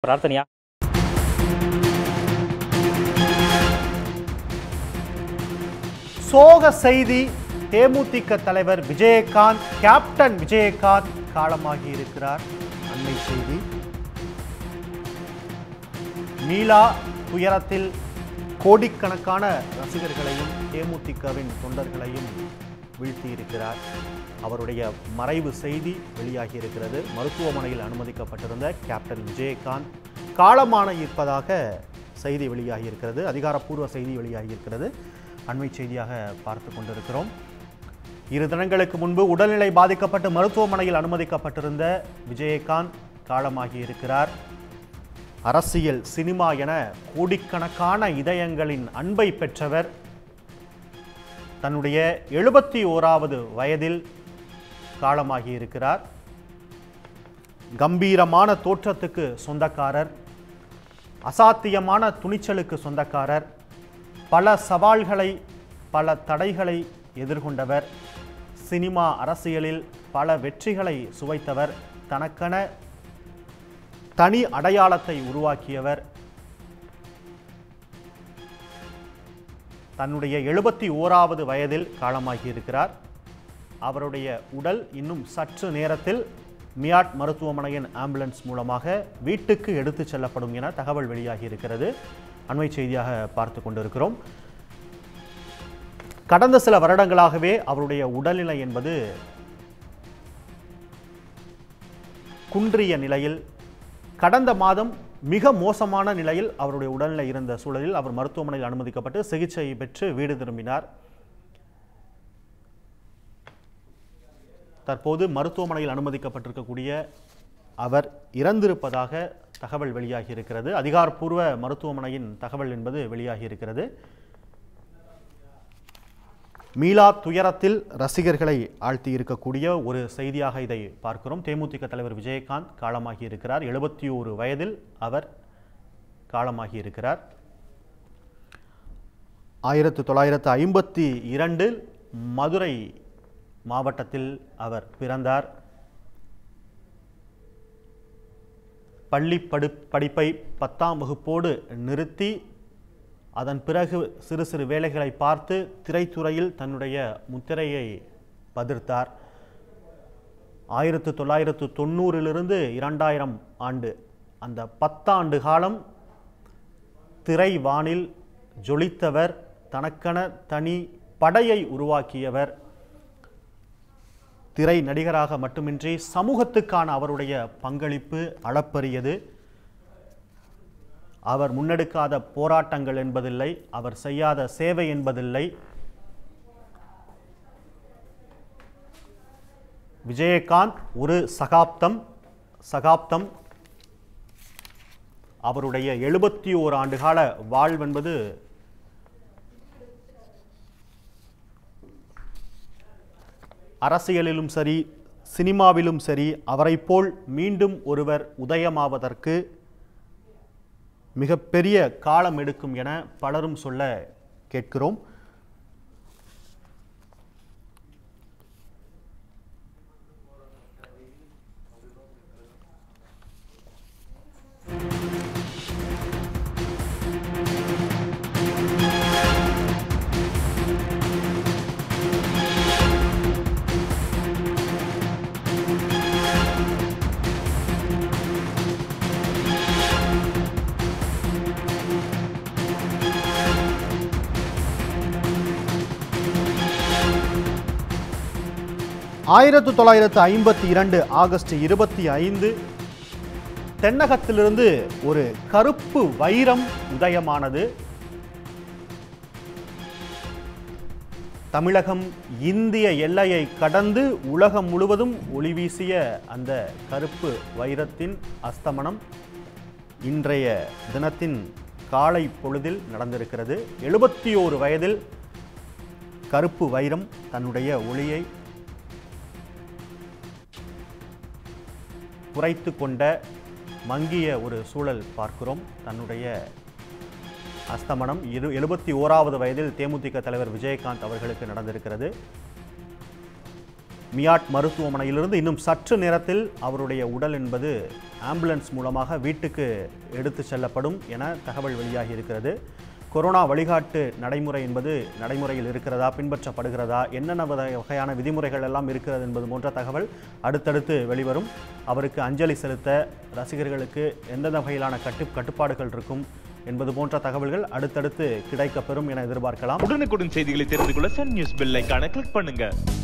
பிரார்த்தனையா சோக செய்தி தேமுதிக தலைவர் விஜயகாந்த் கேப்டன் விஜயகாந்த் காலமாகி இருக்கிறார் அண்மை செய்தி மீளா துயரத்தில் கோடிக்கணக்கான ரசிகர்களையும் தேமுதிகவின் தொண்டர்களையும் வீழ்த்தியிருக்கிறார் அவருடைய மறைவு செய்தி வெளியாகி இருக்கிறது மருத்துவமனையில் அனுமதிக்கப்பட்டிருந்த கேப்டன் விஜயகாந்த் காலமான இருப்பதாக செய்தி வெளியாகி இருக்கிறது அதிகாரப்பூர்வ செய்தி வெளியாகி இருக்கிறது அண்மை செய்தியாக பார்த்து கொண்டிருக்கிறோம் இரு தினங்களுக்கு முன்பு உடல்நிலை பாதிக்கப்பட்டு மருத்துவமனையில் அனுமதிக்கப்பட்டிருந்த விஜயகாந்த் காலமாகி இருக்கிறார் அரசியல் சினிமா என கோடிக்கணக்கான இதயங்களின் அன்பை பெற்றவர் தன்னுடைய எழுபத்தி ஓராவது வயதில் காலமாகி இருக்கிறார் கம்பீரமான தோற்றத்துக்கு சொந்தக்காரர் அசாத்தியமான துணிச்சலுக்கு சொந்தக்காரர் பல சவால்களை பல தடைகளை எதிர்கொண்டவர் சினிமா அரசியலில் பல வெற்றிகளை சுவைத்தவர் தனக்கென தனி அடையாளத்தை உருவாக்கியவர் தன்னுடைய எழுபத்தி ஓராவது வயதில் காலமாகி இருக்கிறார் அவருடைய உடல் இன்னும் சற்று நேரத்தில் மியாட் மருத்துவமனையின் ஆம்புலன்ஸ் மூலமாக வீட்டுக்கு எடுத்துச் செல்லப்படும் என தகவல் வெளியாகி இருக்கிறது அண்மை செய்தியாக பார்த்து கொண்டிருக்கிறோம் கடந்த சில வருடங்களாகவே அவருடைய உடல்நிலை என்பது குன்றிய நிலையில் கடந்த மாதம் மிக மோசமான நிலையில் அவருடைய உடல்நிலை இருந்த சூழலில் அவர் மருத்துவமனையில் அனுமதிக்கப்பட்டு சிகிச்சை பெற்று வீடு திரும்பினார் தற்போது மருத்துவமனையில் அனுமதிக்கப்பட்டிருக்கக்கூடிய அவர் இறந்திருப்பதாக தகவல் வெளியாகி இருக்கிறது அதிகாரப்பூர்வ மருத்துவமனையின் தகவல் என்பது வெளியாகி இருக்கிறது மீளா துயரத்தில் ரசிகர்களை ஆழ்த்தி இருக்கக்கூடிய ஒரு செய்தியாக இதை பார்க்கிறோம் தேமுதிக தலைவர் விஜயகாந்த் காலமாகி இருக்கிறார் எழுபத்தி ஓரு வயதில் அவர் காலமாகி இருக்கிறார் ஆயிரத்து தொள்ளாயிரத்து ஐம்பத்தி இரண்டில் மதுரை மாவட்டத்தில் அவர் பிறந்தார் பள்ளி படு படிப்பை பத்தாம் வகுப்போடு நிறுத்தி அதன் பிறகு சிறு சிறு வேலைகளை பார்த்து திரைத்துறையில் தன்னுடைய முத்திரையை பதிர்த்தார் ஆயிரத்து தொள்ளாயிரத்து தொண்ணூறிலிருந்து இரண்டாயிரம் ஆண்டு அந்த பத்தாண்டு காலம் திரை வானில் ஜொலித்தவர் தனக்கென தனி படையை உருவாக்கியவர் திரை நடிகராக மட்டுமின்றி சமூகத்துக்கான அவருடைய பங்களிப்பு அளப்பரியது அவர் முன்னெடுக்காத போராட்டங்கள் என்பதில்லை அவர் செய்யாத சேவை என்பதில்லை விஜயகாந்த் ஒரு சகாப்தம் சகாப்தம் அவருடைய எழுபத்தி ஓர் ஆண்டுகால வாழ்வென்பது அரசியலிலும் சரி சினிமாவிலும் சரி அவரைப் போல் மீண்டும் ஒருவர் உதயமாவதற்கு மிகப்பெரிய காலம் எடுக்கும் என பலரும் சொல்ல கேட்கிறோம் ஆயிரத்து தொள்ளாயிரத்து ஐம்பத்தி இரண்டு ஆகஸ்ட் இருபத்தி ஐந்து தென்னகத்திலிருந்து ஒரு கருப்பு வைரம் உதயமானது தமிழகம் இந்திய எல்லையை கடந்து உலகம் முழுவதும் ஒளி வீசிய அந்த கருப்பு வைரத்தின் அஸ்தமனம் இன்றைய தினத்தின் காலை பொழுதில் நடந்திருக்கிறது எழுபத்தி ஓரு வயதில் கருப்பு வைரம் தன்னுடைய ஒளியை குறைத்து கொண்ட மங்கிய ஒரு சூழல் பார்க்கிறோம் தன்னுடைய அஸ்தமனம் இரு எழுபத்தி ஓராவது வயதில் தேமுதிக தலைவர் விஜயகாந்த் அவர்களுக்கு நடந்திருக்கிறது மியாட் மருத்துவமனையிலிருந்து இன்னும் சற்று நேரத்தில் அவருடைய உடல் என்பது ஆம்புலன்ஸ் மூலமாக வீட்டுக்கு எடுத்து செல்லப்படும் என தகவல் வெளியாகி இருக்கிறது கொரோனா வழிகாட்டு நடைமுறை என்பது நடைமுறையில் இருக்கிறதா பின்பற்றப்படுகிறதா என்னென்ன வகை- வகையான விதிமுறைகள் எல்லாம் இருக்கிறது என்பது போன்ற தகவல் அடுத்தடுத்து வெளிவரும் அவருக்கு அஞ்சலி செலுத்த ரசிகர்களுக்கு எந்தெந்த வகையிலான கட்டு கட்டுப்பாடுகள் இருக்கும் என்பது போன்ற தகவல்கள் அடுத்தடுத்து கிடைக்கப்பெறும் என எதிர்பார்க்கலாம் உடனுக்குடன் செய்திகளை தெரிந்து கொள்ள சன் நியூஸ் பெல் ஐகானை கிளிக் பண்ணுங்க